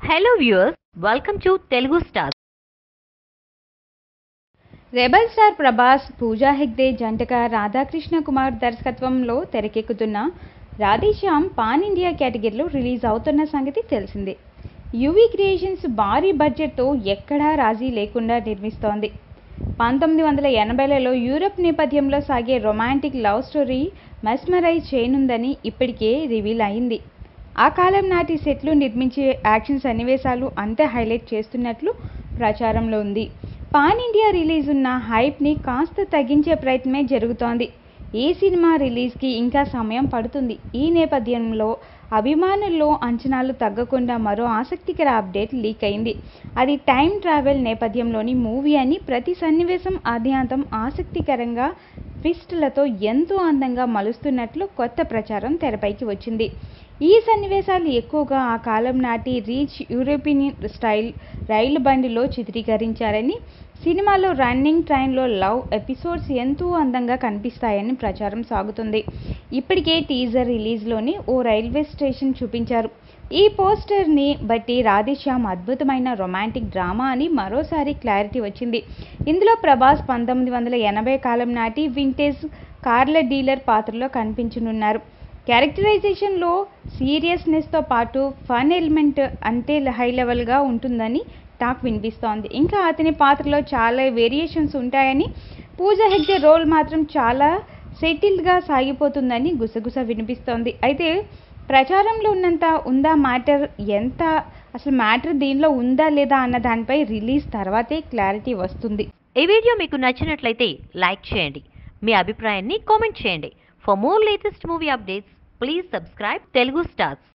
hello viewers welcome to Telugu star rebel star Prabhas Pooja Hegde జంటగా రాధాకృష్ణ కుమార్ దర్శకత్వంలో తెరకెక్కుతున్న రాధేశ్యామ్ పాన్ ఇండియా కేటగిరీలో రిలీజ్ అవుతున్న సంగతి తెలిసిందే యువి క్రియేషన్స్ భారీ బడ్జెట్తో ఎక్కడా రాజీ లేకుండా నిర్మిస్తోంది పంతొమ్మిది వందల ఎనభైలలో యూరప్ నేపథ్యంలో సాగే రొమాంటిక్ లవ్ స్టోరీ మెస్మరైజ్ చేయనుందని ఇప్పటికే రివీల్ అయింది ఆ కాలం నాటి సెట్లు నిర్మించే యాక్షన్ సన్నివేశాలు అంతే హైలైట్ చేస్తున్నట్లు ప్రచారంలో ఉంది పాన్ ఇండియా రిలీజ్ ఉన్న హైప్ని కాస్త తగ్గించే ప్రయత్నమే జరుగుతోంది ఈ సినిమా రిలీజ్కి ఇంకా సమయం పడుతుంది ఈ నేపథ్యంలో అభిమానుల్లో అంచనాలు తగ్గకుండా మరో ఆసక్తికర అప్డేట్ లీక్ అయింది అది టైం ట్రావెల్ నేపథ్యంలోని మూవీ అని ప్రతి సన్నివేశం ఆద్యాంతం ఆసక్తికరంగా ట్విస్టులతో ఎంతో అందంగా మలుస్తున్నట్లు కొత్త ప్రచారం తెరపైకి వచ్చింది ఈ సన్నివేశాలు ఎక్కువగా ఆ కాలం నాటి రీచ్ యూరోపియన్ స్టైల్ రైలు బండిలో చిత్రీకరించారని సినిమాలో రన్నింగ్ ట్రైన్లో లవ్ ఎపిసోడ్స్ ఎంతో అందంగా కనిపిస్తాయని ప్రచారం సాగుతుంది ఇప్పటికే టీజర్ రిలీజ్లోని ఓ రైల్వే స్టేషన్ చూపించారు ఈ పోస్టర్ని బట్టి రాధేశ్యామ్ అద్భుతమైన రొమాంటిక్ డ్రామా అని మరోసారి క్లారిటీ వచ్చింది ఇందులో ప్రభాస్ పంతొమ్మిది వందల ఎనభై కాలం నాటి వింటేజ్ కార్ల డీలర్ పాత్రలో కనిపించనున్నారు క్యారెక్టరైజేషన్లో సీరియస్నెస్తో పాటు ఫన్ ఎలిమెంట్ అంతే హై లెవెల్గా ఉంటుందని టాక్ వినిపిస్తోంది ఇంకా అతని పాత్రలో చాలా వేరియేషన్స్ ఉంటాయని పూజ హెగ్డే రోల్ మాత్రం చాలా సెటిల్డ్గా సాగిపోతుందని గుసగుస వినిపిస్తోంది అయితే ప్రచారంలో ఉన్నంత ఉందా మ్యాటర్ ఎంత అసలు మ్యాటర్ దీనిలో ఉందా లేదా అన్న దానిపై రిలీజ్ తర్వాతే క్లారిటీ వస్తుంది ఈ వీడియో మీకు నచ్చినట్లయితే లైక్ చేయండి మీ అభిప్రాయాన్ని కామెంట్ చేయండి for more latest movie updates please subscribe Telugu stars